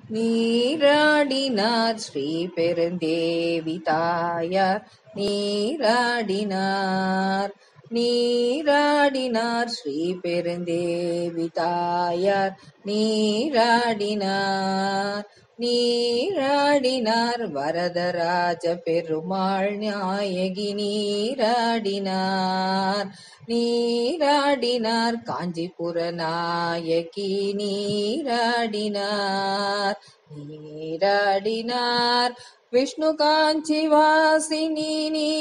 நீராடினார் ஸ்ரீ பெருந்தேவி தாயார் நீராடினார் நீராடினார் ஸ்ரீ பெருந்தேவி தாயார் நீராடினார் நீராடினார் வரதராஜ பெருமாள் நாயகி நீராடினார் நீராடினார் காஞ்சிபுர நாயகி நீராடினார் நீராடினார் விஷ்ணு காஞ்சி வாசினி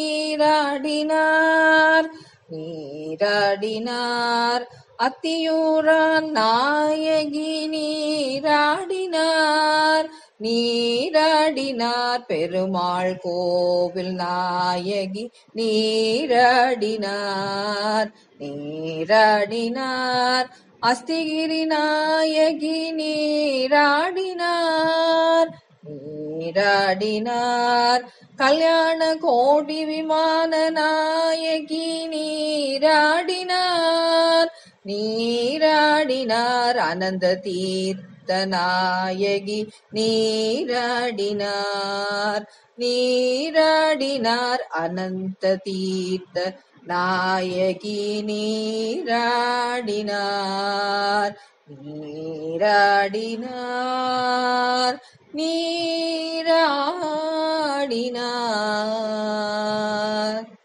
நீராடினார் நீராடினார் அத்தியூரான் நாயகி நீராடினார் நீராடினார் பெருமாள் கோவில் நாயகி நீராடினார் நீராடினார் அஸ்திகிரி நாயகி நீராடினார் நீராடினார் கல்யாண கோடி விமான நாயகி நீராடினார் நீராடினார் அனந்த தீர்த்த நாயகி நீராடினார் நீராடினார் அனந்த தீர்த்த நாயகி நீராடினார் நீராடினார் நீராடினார்